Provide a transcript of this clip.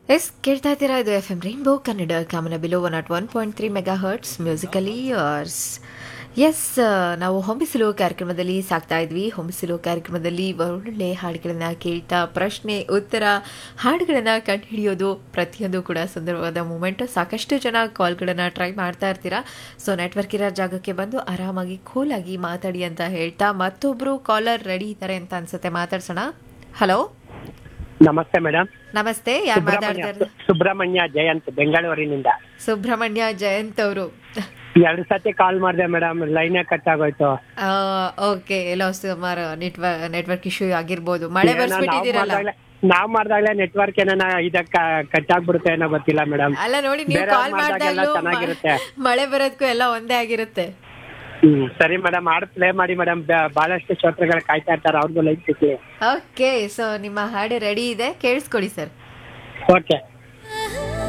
S ಕೇಳ್ತಾ ಇದ್ದೀರಾ ಇದು ಎಫ್ ಎಂ ರೈನ್ಬೋ ಕನ್ನಡ ಕಾಮನ ಬಿಲೋ one naught one point three mega hertz musically yours ಎಸ್ ನಾವು ಹೊಂಬಿಸಿಲು ಕಾರ್ಯಕ್ರಮದಲ್ಲಿ ಸಾಕ್ತಾ ಇದ್ವಿ ಹೊಂಬಿಸಿಲು ಕಾರ್ಯಕ್ರಮದಲ್ಲಿ ಒಳ್ಳೆ ಹಾಡುಗಳನ್ನ ಕೇಳ್ತಾ ಪ್ರಶ್ನೆ ಉತ್ತರ ಹಾಡುಗಳನ್ನ ಕಂಡುಹಿಡಿಯೋದು ಪ್ರತಿಯೊಂದು ಕೂಡ ಸುಂದರವಾದ ಮೂಮೆಂಟ್ ಸಾಕಷ್ಟು ಜನ ಕಾಲ್ಗಳನ್ನ ಟ್ರೈ ಮಾಡ್ತಾ ಇರ್ತೀರಾ ಸೊ ನೆಟ್ವರ್ಕ್ ಇರೋ ಜಾಗಕ್ಕೆ ಬಂದು ಆರಾಮಾಗಿ ಕೂಲಾಗಿ ಮಾತಾಡಿ ಅಂತ ಹೇಳ್ತಾ ಮತ್ತೊಬ್ರು ಕಾಲರ್ ರೆಡಿ ಇದ್ದಾರೆ ಅಂತ ಅನ್ಸುತ್ತೆ ಮಾತಾಡ್ಸೋಣ ಹಲೋ ನಮಸ್ತೆ ಮೇಡಮ್ ನಮಸ್ತೆ ಯಾರು ಸುಬ್ರಹ್ಮಣ್ಯ ಮಾತಾಡ್ತಾ ಇರೋದು ಸುಬ್ರಹ್ಮಣ್ಯ ಜಯಂತ್ ಬೆಂಗಳೂರಿನಿಂದ ಸುಬ್ರಹ್ಮಣ್ಯ ಜಯಂತ್ ಅವರು ಎರಡು ಸತಿ ಕಾಲ್ ಮಾಡಿದೆ ಮೇಡಮ್ ಲೈನೇ ಕಟ್ ಆಗೋಯ್ತು ಓಕೆ ಎಲ್ಲೋ ಸುಮಾರು ನೆಟ್ವರ್ಕ್ ನೆಟ್ವರ್ಕ್ ಇಶ್ಯೂ ಆಗಿರ್ಬೋದು ಮಳೆ ಏನೋ ನಾವ್ ಬರ್ಸ್ಬಿಟ್ಟಿದ್ದೀರಲ್ಲ ಮಾಡ್ದಾಗ್ಲೇ- ನಾವ್ ಮಾಡ್ದಾಗ್ಲೇ ನೆಟ್ವರ್ಕ್ ಏನಾನ ಇದಕ್ಕ ಕಟ್ ಆಗ್ಬಿಡುತ್ತೆ ಏನೋ ಗೊತ್ತಿಲ್ಲ ಮೇಡಮ್ ಅಲ್ಲ ನೋಡಿ ನೀವು ಬೇರೆಯವ್ರ್ ಕಾಲ್ ಮಾಡ್ದಾಗೆಲ್ಲ ಮಾಡ್ದಾಗ್ಲೂ ಚೆನ್ನಾಗಿರುತ್ತೆ. ಮ- ಮಳೆ ಬರೋದಕ್ಕೂ ಎಲ್ಲ ಒಂದೇ ಆಗಿರುತ್ತೆ ಹ್ಮ್ ಸರಿ ಮೇಡಮ್ ಹಾಡು ಪ್ಲೇ ಮಾಡಿ ಮೇಡಮ್ ಬಹಳಷ್ಟು ಶ್ರೋತೃಗಳು ಕಾಯ್ತಾ ಇರ್ತಾರೆ ಅವ್ರಿಗೂ ಲೈಕ್ ಸಿಕ್ಲಿ ಓಕೆ ಸೊ ನಿಮ್ಮ ಹಾಡು ರೆಡಿ ಇದೆ ಕೇಳಿಸ್ಕೊಡಿ ಸರ್ ಓಕೆ